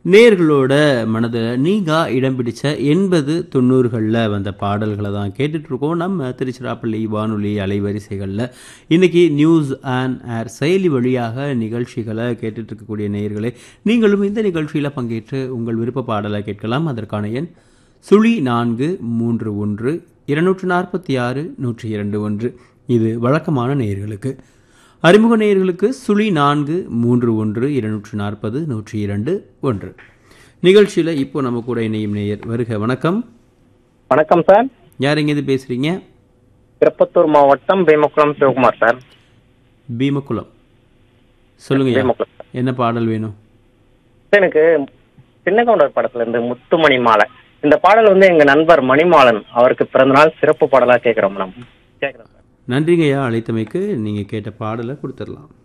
நேர்களோட மனதில் நீங்கா இடம் பிடிச்ச எண்பது தொண்ணூறுகளில் வந்த பாடல்களை தான் கேட்டுட்ருக்கோம் நம்ம திருச்சிராப்பள்ளி வானொலி அலைவரிசைகளில் இன்றைக்கி நியூஸ் அண்ட் ஏர் செயலி வழியாக நிகழ்ச்சிகளை கேட்டுட்டு இருக்கக்கூடிய நேயர்களே நீங்களும் இந்த நிகழ்ச்சியில் பங்கேற்று உங்கள் விருப்ப பாடலை கேட்கலாம் அதற்கான எண் சுழி நான்கு மூன்று ஒன்று இருநூற்று நாற்பத்தி ஆறு நூற்றி இரண்டு ஒன்று இது வழக்கமான நேயர்களுக்கு அறிமுக நேயர்களுக்கு சுழி நான்கு மூன்று ஒன்று இருநூற்று நாற்பது நூற்றி இரண்டு ஒன்று நிகழ்ச்சியில் இப்போ நம்ம கூட இணையும் நேயர் வருக வணக்கம் வணக்கம் சார் யார் எங்கேருந்து பேசுகிறீங்க திருப்பத்தூர் மாவட்டம் பீமக்குளம் சிவகுமார் சார் பீமக்குளம் சொல்லுங்க பீமக்குளம் என்ன பாடல் வேணும் சார், எனக்கு சின்ன கவுண்டர் படத்துல இருந்து முத்துமணி மாலை இந்த பாடல் வந்து எங்க நண்பர் மணிமாலன் அவருக்கு பிறந்தநாள் சிறப்பு பாடலா கேட்கிறோம் நம்ம கேட்கிறோம் சார் நன்றிங்கய்யா அழைத்தமைக்கு நீங்கள் கேட்ட பாடலை கொடுத்துடலாம்